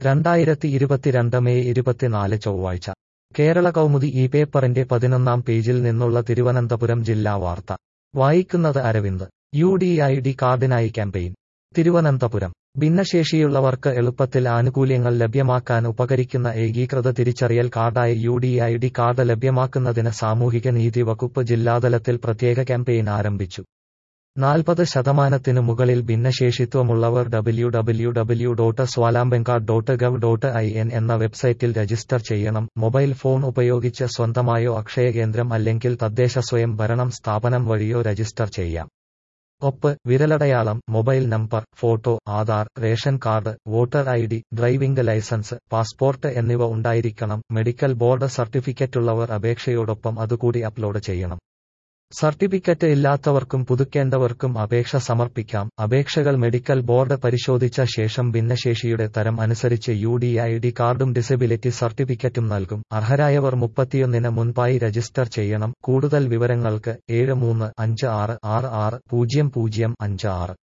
രണ്ടായിരത്തി ഇരുപത്തിരണ്ട് മെയ് ഇരുപത്തിനാല് ചൊവ്വാഴ്ച കേരള കൗമുദി ഈ പേപ്പറിന്റെ പതിനൊന്നാം പേജിൽ നിന്നുള്ള തിരുവനന്തപുരം ജില്ലാ വാർത്ത വായിക്കുന്നത് Aravind U D I D കാർഡിനായി ക്യാമ്പയിൻ തിരുവനന്തപുരം ഭിന്നശേഷിയുള്ളവർക്ക് എളുപ്പത്തിൽ ആനുകൂല്യങ്ങൾ ലഭ്യമാക്കാൻ ഉപകരിക്കുന്ന ഏകീകൃത തിരിച്ചറിയൽ കാർഡായ U D I D card ലഭ്യമാക്കുന്നതിന് സാമൂഹിക നീതി വകുപ്പ് ജില്ലാതലത്തിൽ പ്രത്യേക ക്യാമ്പയിൻ ആരംഭിച്ചു നാൽപ്പത് ശതമാനത്തിനു മുകളിൽ ഭിന്നശേഷിത്വമുള്ളവർ ഡബ്ല്യു ഡബ്ല്യു ഡബ്ല്യു ഡോട്ട് സ്വാലാംബെങ്കാർഡ് dot gov dot I N എന്ന വെബ്സൈറ്റിൽ രജിസ്റ്റർ ചെയ്യണം മൊബൈൽ ഫോൺ ഉപയോഗിച്ച് സ്വന്തമായോ അക്ഷയ കേന്ദ്രം അല്ലെങ്കിൽ തദ്ദേശ സ്വയം ഭരണം സ്ഥാപനം വഴിയോ രജിസ്റ്റർ ചെയ്യാം ഒപ്പ് വിരലടയാളം mobile number photo Aadhaar ration card voter I D driving licence passport എന്നിവ ഉണ്ടായിരിക്കണം മെഡിക്കൽ ബോർഡ് സർട്ടിഫിക്കറ്റുള്ളവർ അപേക്ഷയോടൊപ്പം അതുകൂടി അപ്ലോഡ് ചെയ്യണം സർട്ടിഫിക്കറ്റ് ഇല്ലാത്തവർക്കും പുതുക്കേണ്ടവർക്കും അപേക്ഷ സമർപ്പിക്കാം അപേക്ഷകൾ മെഡിക്കൽ ബോർഡ് പരിശോധിച്ച ശേഷം ഭിന്നശേഷിയുടെ തരം അനുസരിച്ച് യു ഡി ഐ ഡി കാർഡും ഡിസബിലിറ്റി സർട്ടിഫിക്കറ്റും നൽകും അർഹരായവർ മുപ്പത്തിയൊന്നിന് മുൻപായി രജിസ്റ്റർ ചെയ്യണം കൂടുതൽ വിവരങ്ങൾക്ക് ഏഴ് മൂന്ന് അഞ്ച് ആറ് ആറ് ആറ് പൂജ്യം പൂജ്യം അഞ്ച് ആറ്